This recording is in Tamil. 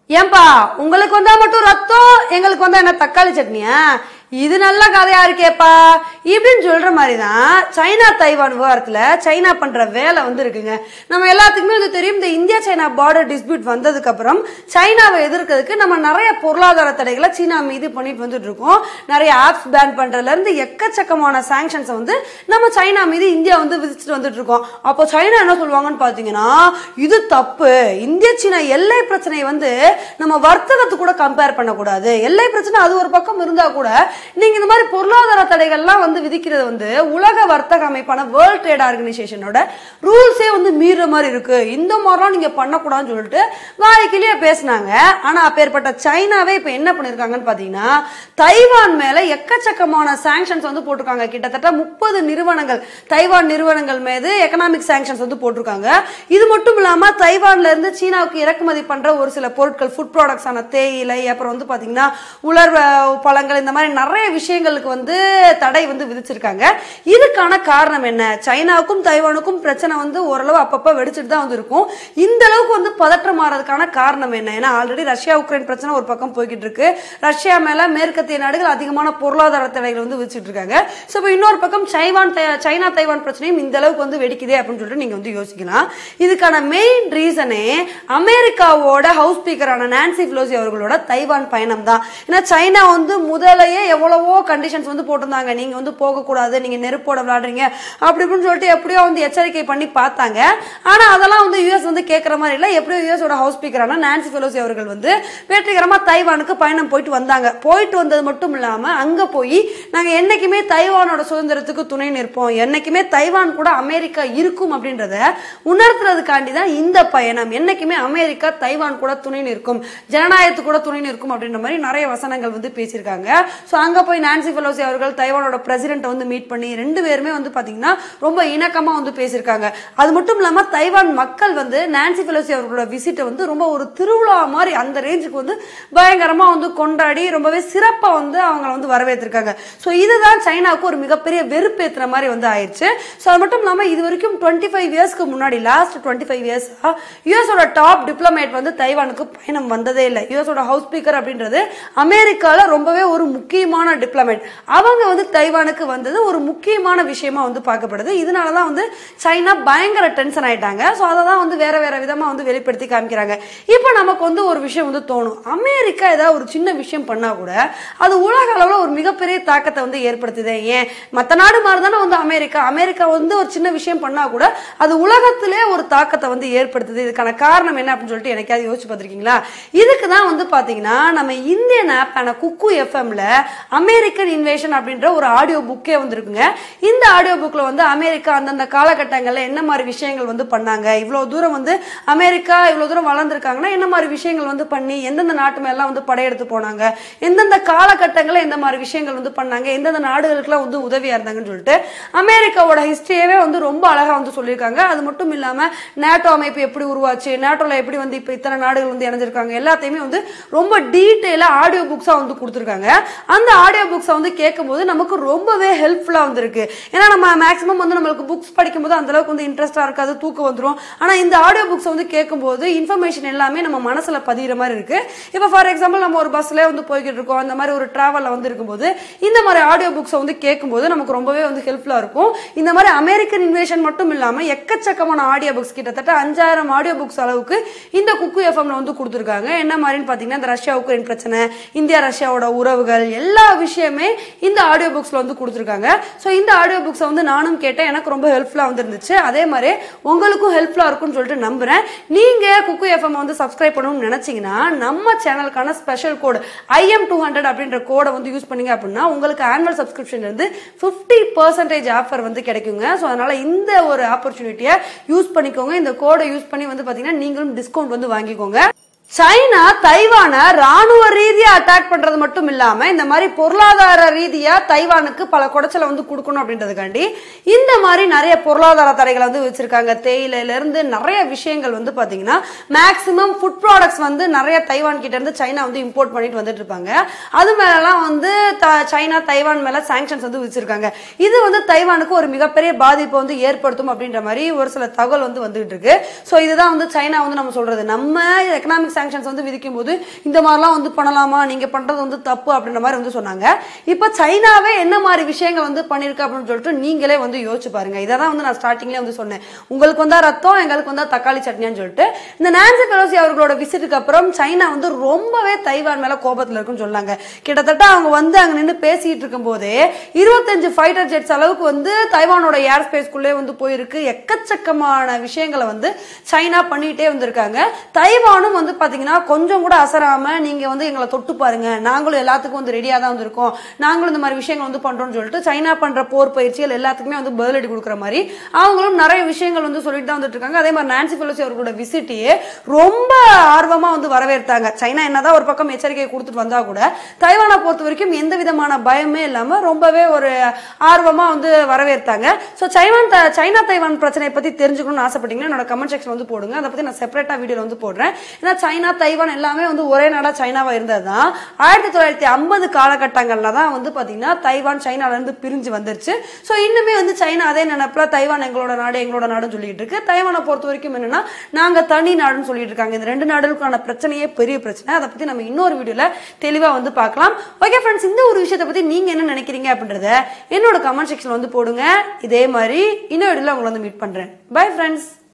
ஏன்பா உங்களுக்கு வந்தா மட்டும் ரத்தம் எங்களுக்கு வந்தா என்ன தக்காளி சட்னியா இது நல்ல கதையா இருக்கேப்பா இப்படின்னு சொல்ற மாதிரி தான் சைனா தைவான் விவகாரத்துல சைனா பண்ற வேலை வந்து இருக்குங்க நம்ம எல்லாத்துக்குமே வந்து தெரியும் இந்த இந்தியா சைனா பார்டர் டிஸ்பியூட் வந்ததுக்கு அப்புறம் சைனாவை எதிர்க்கிறதுக்கு நம்ம நிறைய பொருளாதார தடைகளை சீனா மீது பண்ணிட்டு வந்துட்டு இருக்கோம் நிறைய ஆப்ஸ் பேன் பண்றதுல இருந்து எக்கச்சக்கமான சாங்ஷன்ஸ் வந்து நம்ம சைனா மீது இந்தியா வந்து விதிச்சுட்டு வந்துட்டு இருக்கோம் அப்போ சைனா என்ன சொல்லுவாங்கன்னு பாத்தீங்கன்னா இது தப்பு இந்திய சீனா எல்லை பிரச்சனை வந்து நம்ம வர்த்தகத்து கூட கம்பேர் பண்ணக்கூடாது எல்லை பிரச்சனை அது ஒரு பக்கம் இருந்தா கூட நீங்க இந்த மாதிரி பொருளாதார தடைகள்லாம் வந்து விதிக்கிறது வந்து உலக வர்த்தக அமைப்பான வேர்ல்ட் ட்ரேட் ஆர்கனைசேஷனோட ரூல்ஸே வந்து மீறுற மாதிரி இருக்கு இந்த மாதிரிலாம் நீங்க பண்ணக்கூடாதுன்னு சொல்லிட்டு வாய்க்கிலேயே பேசினாங்க ஆனா அப்பேற்பட்ட சைனாவே இப்ப என்ன பண்ணிருக்காங்கன்னு பாத்தீங்கன்னா தைவான் மேல எக்கச்சக்கமான சாங்ஷன்ஸ் வந்து போட்டிருக்காங்க கிட்டத்தட்ட முப்பது நிறுவனங்கள் தைவான் நிறுவனங்கள் மீது எக்கனாமிக் சாங்ஷன்ஸ் வந்து போட்டிருக்காங்க இது மட்டும் இல்லாம தைவான்ல இருந்து சீனாவுக்கு இறக்குமதி பண்ற ஒரு சில பொருட்கள் ஃபுட் ப்ராடக்ட்ஸ் ஆன தேயிலை அப்புறம் வந்து பாத்தீங்கன்னா உலர் அஹ், பழங்கள் இந்த மாதிரி நிறைய விஷயங்களுக்கு வந்து தடை வந்து விதிச்சிருக்காங்க இதுக்கான காரணம் என்ன சைனாவுக்கும் தைவானுக்கும் பிரச்சனை வந்து ஓரளவு அப்பப்ப வெடிச்சிட்டு தான் வந்து இருக்கும் இந்த அளவுக்கு வந்து பதற்றம் மாறதுக்கான காரணம் என்ன ஏன்னா ஆல்ரெடி ரஷ்யா உக்ரைன் பிரச்சனை ஒரு பக்கம் போய்கிட்டு இருக்கு ரஷ்யா மேல மேற்கத்திய நாடுகள் அதிகமான பொருளாதார தடைகள் வந்து விதிச்சிட்டு இருக்காங்க ஸோ இப்போ இன்னொரு பக்கம் சைவான் தை- சைனா தைவான் பிரச்சனையும் இந்த அளவுக்கு வந்து வெடிக்குதே அப்படின்னு சொல்லிட்டு நீங்க வந்து யோசிக்கலாம் இதுக்கான மெயின் ரீசனே அமெரிக்காவோட ஹவுஸ் ஸ்பீக்கரான நான்சி பிலோசி அவர்களோட தைவான் பயணம் தான் ஏன்னா சைனா வந்து முதலையே எவ்வளவோ கண்டிஷன்ஸ் வந்து போட்டிருந்தாங்க நீங்க வந்து போகக்கூடாது நீங்க நெருப்போட விளையாடுறீங்க அப்படி இப்படின்னு சொல்லிட்டு எப்படியோ வந்து எச்சரிக்கை பண்ணி பார்த்தாங்க ஆனா அதெல்லாம் வந்து யூஎஸ் வந்து கேட்கற மாதிரி இல்லை எப்படியோ யூஎஸோட ஹவுஸ் ஸ்பீக்கரான நான்சி பெலோசி அவர்கள் வந்து வெற்றிகரமா தைவானுக்கு பயணம் போயிட்டு வந்தாங்க போயிட்டு வந்தது மட்டும் இல்லாம அங்க போய் நாங்க என்னைக்குமே தைவானோட சுதந்திரத்துக்கு துணை நிற்போம் என்னைக்குமே தைவான் கூட அமெரிக்கா இருக்கும் அப்படின்றத உணர்த்துறதுக்காண்டி தான் இந்த பயணம் என்னைக்குமே அமெரிக்கா தைவான் கூட துணை நிற்கும் ஜனநாயகத்து கூட துணை நிற்கும் அப்படின்ற மாதிரி நிறைய வசனங்கள் வந்து பேசியிருக்காங்க ஸோ அங்க போய் நான்சி பெலோசி அவர்கள் தைவானோட பிரசிடென்ட்டை வந்து மீட் பண்ணி ரெண்டு பேருமே வந்து பாத்தீங்கன்னா ரொம்ப இணக்கமா வந்து பேசியிருக்காங்க அது மட்டும் இல்லாம தைவான் மக்கள் வந்து நான்சி பெலோசி அவர்களோட விசிட்டை வந்து ரொம்ப ஒரு திருவிழா மாதிரி அந்த ரேஞ்சுக்கு வந்து பயங்கரமா வந்து கொண்டாடி ரொம்பவே சிறப்பா வந்து அவங்கள வந்து வரவேற்றிருக்காங்க ஸோ இதுதான் சைனாவுக்கு ஒரு மிகப்பெரிய வெறுப்பேத்துற மாதிரி வந்து ஆயிடுச்சு ஸோ அது மட்டும் இல்லாம இது வரைக்கும் டுவெண்ட்டி ஃபைவ் இயர்ஸ்க்கு முன்னாடி லாஸ்ட் டுவெண்ட்டி ஃபைவ் இயர்ஸ் யூஎஸோட டாப் டிப்ளமேட் வந்து தைவானுக்கு பயணம் வந்ததே இல்லை யூஎஸோட ஹவுஸ் ஸ்பீக்கர் அப்படின்றது அமெரிக்கால ரொம்பவே ஒரு முக்கியமான டிப்ளமேட் அவங்க வந்து தைவானுக்கு வந்தது ஒரு முக்கியமான விஷயமா வந்து பார்க்கப்படுது இதனால தான் வந்து சைனா பயங்கர டென்ஷன் ஆயிட்டாங்க ஸோ அதை தான் வந்து வேற வேற விதமா வந்து வெளிப்படுத்தி காமிக்கிறாங்க இப்போ நமக்கு வந்து ஒரு விஷயம் வந்து தோணும் அமெரிக்கா ஏதாவது ஒரு சின்ன விஷயம் பண்ணா கூட அது உலக அளவில் ஒரு மிகப்பெரிய தாக்கத்தை வந்து ஏற்படுத்துது ஏன் மற்ற நாடு மாதிரி தானே வந்து அமெரிக்கா அமெரிக்கா வந்து ஒரு சின்ன விஷயம் பண்ணா கூட அது உலகத்திலே ஒரு தாக்கத்தை வந்து ஏற்படுத்துது இதுக்கான காரணம் என்ன அப்படின்னு சொல்லிட்டு எனக்காவது யோசிச்சு பார்த்துருக்கீங்களா இதுக்கு தான் வந்து பாத்தீங்கன்னா நம்ம இந்தியன் ஆப் ஆன குக்கு எஃப்எம்ல அமெரிக்கன் இன்வேஷன் அப்படின்ற ஒரு ஆடியோ புக்கே வந்து இருக்குங்க இந்த ஆடியோ புக்ல வந்து அமெரிக்கா அந்தந்த காலகட்டங்கள்ல என்ன மாதிரி விஷயங்கள் வந்து பண்ணாங்க இவ்வளவு தூரம் வந்து அமெரிக்கா இவ்வளவு தூரம் வளர்ந்துருக்காங்கன்னா என்ன மாதிரி விஷயங்கள் வந்து பண்ணி எந்தெந்த நாட்டு மேலாம் வந்து படையெடுத்து போனாங்க எந்தெந்த காலகட்டங்களில் எந்த மாதிரி விஷயங்கள் வந்து பண்ணாங்க எந்தெந்த நாடுகளுக்குலாம் வந்து உதவியா இருந்தாங்கன்னு சொல்லிட்டு அமெரிக்காவோட ஹிஸ்டரியவே வந்து ரொம்ப அழகா வந்து சொல்லியிருக்காங்க அது மட்டும் இல்லாம நேட்டோ அமைப்பு எப்படி உருவாச்சு நேட்டோல எப்படி வந்து இப்ப இத்தனை நாடுகள் வந்து இணைஞ்சிருக்காங்க எல்லாத்தையுமே வந்து ரொம்ப டீட்டெயிலா ஆடியோ புக்ஸா வந்து கொடுத்துருக்காங்க அந்த ஆடியோ புக்ஸை வந்து கேட்கும்போது நமக்கு ரொம்பவே ஹெல்ப்ஃபுல்லா வந்திருக்கு ஏன்னா நம்ம மேக்ஸிமம் வந்து நம்மளுக்கு புக்ஸ் படிக்கும்போது அந்த அளவுக்கு வந்து இன்ட்ரெஸ்டா இருக்காது தூக்கம் வந்துரும் ஆனா இந்த ஆடியோ புக்ஸ் வந்து கேட்கும்போது இன்ஃபர்மேஷன் எல்லாமே நம்ம மனசுல பதிகிற மாதிரி இருக்கு இப்போ ஃபார் எக்ஸாம்பிள் நம்ம ஒரு பஸ்ல வந்து போய்கிட்டு இருக்கோம் அந்த மாதிரி ஒரு டிராவல்ல வந்து இருக்கும்போது இந்த மாதிரி ஆடியோ புக்ஸை வந்து கேட்கும்போது நமக்கு ரொம்பவே வந்து ஹெல்ப்ஃபுல்லா இருக்கும் இந்த மாதிரி அமெரிக்கன் இன்வேஷன் மட்டும் இல்லாம எக்கச்சக்கமான ஆடியோ புக்ஸ் கிட்டத்தட்ட அஞ்சாயிரம் ஆடியோ புக்ஸ் அளவுக்கு இந்த குக்கு எஃப்எம்ல வந்து கொடுத்துருக்காங்க என்ன மாதிரின்னு பாத்தீங்கன்னா இந்த ரஷ்யா உக்ரைன் பிரச்சனை இந்தியா ரஷ்யாவோட உறவுகள் எல்லா விஷயமே இந்த ஆடியோ புக்ஸ்ல வந்து கொடுத்துருக்காங்க ஸோ இந்த ஆடியோ புக்ஸை வந்து நானும் கேட்டேன் எனக்கு ரொம்ப ஹெல்ப்ஃபுல்லா வந்து இருந்துச்சு அதே மாதிரி உங்களுக்கும் ஹெல்ப்ஃபுல்லா இருக்கும்னு சொல்லிட்டு நம்புறேன் நீங்க குக்கு எஃப்எம் வந்து சப்ஸ்கிரைப் பண்ணணும்னு நினைச்சீங்கன்னா நம்ம சேனலுக்கான special code I M two hundred அப்படின்ற கோடை வந்து யூஸ் பண்ணீங்க அப்படின்னா உங்களுக்கு ஆனுவல் சப்ஸ்கிரிப்ஷன் இருந்து ஃபிஃப்டி பர்சன்டேஜ் ஆஃபர் வந்து கிடைக்குங்க ஸோ அதனால இந்த ஒரு ஆப்பர்ச்சுனிட்டியை யூஸ் பண்ணிக்கோங்க இந்த கோடை யூஸ் பண்ணி வந்து பாத்தீங்கன்னா நீங்களும் டிஸ்கவுண்ட் வந்து வாங்கிக்கோங்க சைனா தைவானை ராணுவ ரீதியா அட்டாக் பண்றது மட்டும் இல்லாம இந்த மாதிரி பொருளாதார ரீதியா தைவானுக்கு பல குடைச்சலை வந்து கொடுக்கணும் அப்படின்றதுக்காண்டி இந்த மாதிரி நிறைய பொருளாதார தடைகளை வந்து வச்சிருக்காங்க தேயிலையில இருந்து நிறைய விஷயங்கள் வந்து பாத்தீங்கன்னா மேக்சிமம் ஃபுட் ப்ராடக்ட்ஸ் வந்து நிறைய தைவான் கிட்ட இருந்து சைனா வந்து இம்போர்ட் பண்ணிட்டு வந்துட்டு இருப்பாங்க அது மேலலாம் வந்து த- சைனா தைவான் மேல சாங்ஷன்ஸ் வந்து வச்சிருக்காங்க இது வந்து தைவானுக்கு ஒரு மிகப்பெரிய பாதிப்பை வந்து ஏற்படுத்தும் அப்படின்ற மாதிரி ஒரு சில தகவல் வந்து வந்துகிட்டு இருக்கு ஸோ இதுதான் வந்து சைனா வந்து நம்ம சொல்றது நம்ம எக்கனாமிக் சாங்ஷன்ஸ் வந்து விதிக்கும் போது இந்த மாதிரிலாம் வந்து பண்ணலாமா நீங்க பண்றது வந்து தப்பு அப்படின்ற மாதிரி வந்து சொன்னாங்க இப்போ சைனாவே என்ன மாதிரி விஷயங்கள் வந்து பண்ணிருக்கு அப்படின்னு சொல்லிட்டு நீங்களே வந்து யோசிச்சு பாருங்க இதை தான் வந்து நான் ஸ்டார்டிங்லேயே வந்து சொன்னேன் உங்களுக்கு வந்தா ரத்தம் எங்களுக்கு வந்தா தக்காளி சட்னின்னு சொல்லிட்டு இந்த நான்சி பெலோசி அவர்களோட விசிட்டுக்கு அப்புறம் சைனா வந்து ரொம்பவே தைவான் மேல கோபத்துல இருக்குன்னு சொன்னாங்க கிட்டத்தட்ட அவங்க வந்து அங்க நின்று பேசிட்டு இருக்கும் போதே இருபத்தஞ்சு ஃபைட்டர் ஜெட்ஸ் அளவுக்கு வந்து தைவானோட ஏர் ஸ்பேஸ்க்குள்ளே வந்து போயிருக்கு எக்கச்சக்கமான விஷயங்களை வந்து சைனா பண்ணிட்டே வந்திருக்காங்க தைவானும் வந்து பாத்தீங்கன்னா கொஞ்சம் கூட அசராம நீங்க வந்து எங்களை தொட்டு பாருங்க நாங்களும் எல்லாத்துக்கும் வந்து ரெடியா தான் வந்திருக்கோம் நாங்களும் இந்த மாதிரி விஷயங்கள் வந்து பண்றோம்னு சொல்லிட்டு சைனா பண்ற போர் பயிற்சிகள் எல்லாத்துக்குமே வந்து பதிலடி கொடுக்குற மாதிரி அவங்களும் நிறைய விஷயங்கள் வந்து சொல்லிட்டு தான் வந்துட்டு இருக்காங்க அதே மாதிரி நான்சி பெலோசி அவர்களோட விசிட்டையே ரொம்ப ஆர்வமா வந்து வரவேற்றாங்க சைனா என்னதான் ஒரு பக்கம் எச்சரிக்கை கொடுத்துட்டு வந்தா கூட தைவானை பொறுத்த வரைக்கும் எந்த விதமான பயமே இல்லாம ரொம்பவே ஒரு ஆர்வமா வந்து வரவேற்றாங்க ஸோ சைவான் த- சைனா தைவான் பிரச்சனையை பத்தி தெரிஞ்சுக்கணும்னு ஆசைப்பட்டீங்கன்னா என்னோட கமெண்ட் செக்ஷன் வந்து போடுங்க அதை பத்தி நான் செப்பரேட்டா வீடியோ வந்து போடுறேன் ஏன்னா சைனா தைவான் எல்லாமே வந்து ஒரே நாடா சைனாவா இருந்ததுதான் ஆயிரத்தி தொள்ளாயிரத்தி ஐம்பது காலகட்டங்கள்ல தான் வந்து பாத்தீங்கன்னா தைவான் சைனால இருந்து பிரிஞ்சு வந்துருச்சு ஸோ இன்னுமே வந்து சைனா அதே நினைப்புல தைவான் எங்களோட நாடு எங்களோட நாடுன்னு சொல்லிட்டு இருக்கு தைவானை பொறுத்த வரைக்கும் என்னன்னா நாங்க தனி நாடுன்னு சொல்லிட்டு இருக்காங்க இந்த ரெண்டு நாடுகளுக்கான பிரச்சனையே பெரிய பிரச்சனை அதை பத்தி நம்ம இன்னொரு வீடியோல தெளிவா வந்து பார்க்கலாம் ஓகே ஃப்ரெண்ட்ஸ் இந்த ஒரு விஷயத்தை பத்தி நீங்க என்ன நினைக்கிறீங்க அப்படின்றத என்னோட கமெண்ட் செக்ஷன் வந்து போடுங்க இதே மாதிரி இன்னொரு வீடியோல உங்களை வந்து மீட் பண்றேன் பை ஃப்ரெண்ட்ஸ்